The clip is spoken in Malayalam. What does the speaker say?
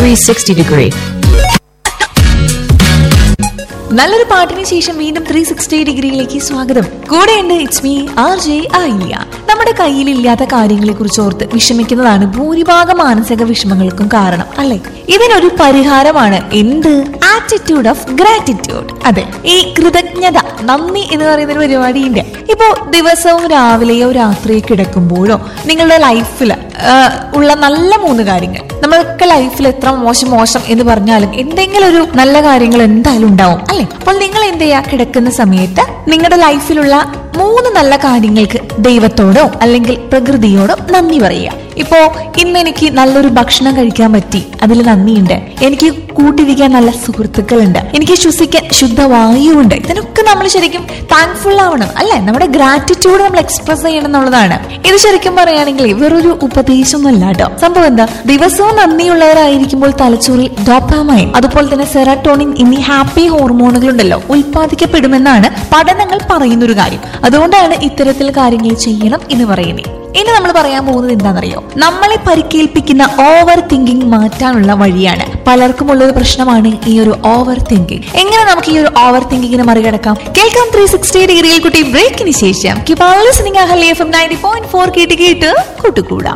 360 degree. നല്ലൊരു പാട്ടിന് ശേഷം വീണ്ടും ത്രീ സിക്സ്റ്റി ഡിഗ്രിയിലേക്ക് സ്വാഗതം കൂടെയുണ്ട് ഇറ്റ്സ് മീ ആർ ജെ ആയില്ല നമ്മുടെ കയ്യിലില്ലാത്ത കാര്യങ്ങളെ കുറിച്ച് ഓർത്ത് വിഷമിക്കുന്നതാണ് ഭൂരിഭാഗം മാനസിക വിഷമങ്ങൾക്കും കാരണം അല്ലെ ഇതിനൊരു പരിഹാരമാണ് എന്ത് ആറ്റിറ്റ്യൂഡ് ഓഫ് ഗ്രാറ്റിറ്റ്യൂഡ് അതെ ഈ കൃതജ്ഞത നന്ദി എന്ന് പറയുന്ന ഒരു പരിപാടിയുണ്ട് ഇപ്പോ ദിവസവും രാവിലെയോ രാത്രിയോ കിടക്കുമ്പോഴോ നിങ്ങളുടെ ലൈഫിൽ ഉള്ള നല്ല മൂന്ന് കാര്യങ്ങൾ നമ്മളൊക്കെ ലൈഫിൽ എത്ര മോശം മോശം എന്ന് പറഞ്ഞാലും എന്തെങ്കിലും ഒരു നല്ല കാര്യങ്ങൾ എന്തായാലും ഉണ്ടാവും അല്ലെ അപ്പോൾ നിങ്ങൾ എന്ത് ചെയ്യാ കിടക്കുന്ന സമയത്ത് നിങ്ങളുടെ ലൈഫിലുള്ള മൂന്ന് നല്ല കാര്യങ്ങൾക്ക് ദൈവത്തോടോ അല്ലെങ്കിൽ പ്രകൃതിയോടോ നന്ദി പറയുക ഇപ്പോ ഇന്ന് എനിക്ക് നല്ലൊരു ഭക്ഷണം കഴിക്കാൻ പറ്റി അതിൽ നന്ദിയുണ്ട് എനിക്ക് കൂട്ടിരിക്കാൻ നല്ല സുഹൃത്തുക്കളുണ്ട് എനിക്ക് ശ്വസിക്കാൻ ശുദ്ധവായുവുണ്ട് ഇതിനൊക്കെ നമ്മൾ ശരിക്കും താങ്ക്ഫുൾ ആവണം അല്ലെ നമ്മുടെ ഗ്രാറ്റിറ്റ്യൂഡ് നമ്മൾ എക്സ്പ്രസ് ചെയ്യണം എന്നുള്ളതാണ് ഇത് ശരിക്കും പറയുകയാണെങ്കിൽ വെറൊരു ഉപദേശമൊന്നുമല്ല കേട്ടോ സംഭവം എന്താ ദിവസവും നന്ദിയുള്ളവരായിരിക്കുമ്പോൾ തലച്ചോറിൽ ഡോപ്പാമൈൻ അതുപോലെ തന്നെ സെറാട്ടോണിൻ എന്നീ ഹാപ്പി ഹോർമോണുകൾ ഉണ്ടല്ലോ ഉൽപ്പാദിക്കപ്പെടുമെന്നാണ് പഠനങ്ങൾ പറയുന്ന ഒരു കാര്യം അതുകൊണ്ടാണ് ഇത്തരത്തിൽ കാര്യങ്ങൾ ചെയ്യണം എന്ന് പറയുന്നത് ഇനി നമ്മൾ പറയാൻ പോകുന്നത് എന്താണെന്നറിയോ നമ്മളെ പരിക്കേൽപ്പിക്കുന്ന ഓവർ തിങ്കിങ് മാറ്റാനുള്ള വഴിയാണ് പലർക്കും ഉള്ള ഒരു പ്രശ്നമാണ് ഈ ഒരു ഓവർ തിങ്കിങ് എങ്ങനെ നമുക്ക് ഈ ഒരു ഓവർ തിങ്കിങ്ങിനെ മറികടക്കാം കേൾക്കാം ത്രീ സിക്സ്റ്റി ഡിഗ്രിയിൽ കുട്ടി ബ്രേക്കിന് ശേഷം കിപാ listening Ahalya F M ninety point four കേട്ട് കേട്ട് കൂട്ടുകൂടാം